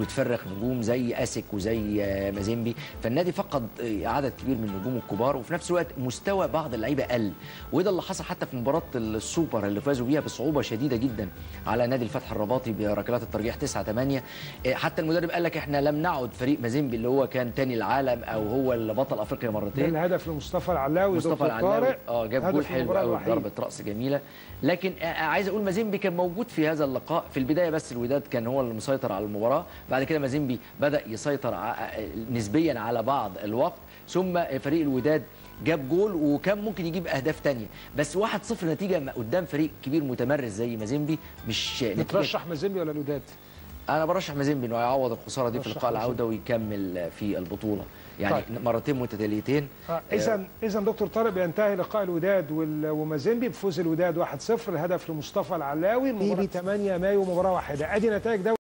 وتفرغ نجوم زي اسك وزي آه، مازيمبي فالنادي فقد آه، عدد كبير من النجوم الكبار وفي نفس الوقت مستوى بعض اللعيبه قل وده اللي حصل حتى في مباراه السوبر اللي فازوا بيها بصعوبه شديده جدا على نادي الفتح الرباطي بركلات الترجيح 9 8 حتى المدرب قال لك احنا لم نعد فريق مازيمبي اللي هو كان تاني العالم او هو اللي بطل افريقيا ده مرتين الهدف لمصطفى العلاوي مصطفى دكتور العلاوي طارق اه جاب هدف جول حلو المباراة قوي الوحيد. ضربه راس جميله لكن آه، عايز اقول مازيمبي كان موجود في هذا اللقاء في البدايه بس الوداد كان هو اللي مسيطر على المباراه بعد كده مازيمبي بدا يسيطر ع- آه، نسبيا على بعض الوقت ثم فريق الوداد جاب جول وكان ممكن يجيب اهداف تانية بس 1-0 نتيجه قدام فريق كبير متمرس زي مازيمبي مش نتيجه بترشح مازيمبي ولا الوداد؟ انا برشح مازيمبي انه يعوض الخساره دي في برشح لقاء مازيمبي. العوده ويكمل في البطوله يعني طيب. مرتين متتاليتين اذا اذا دكتور طارق بينتهي لقاء الوداد وال- ومازيمبي بفوز الوداد 1-0 الهدف لمصطفى العلاوي المباراه 8 مايو مباراه واحده ادي نتائج دوري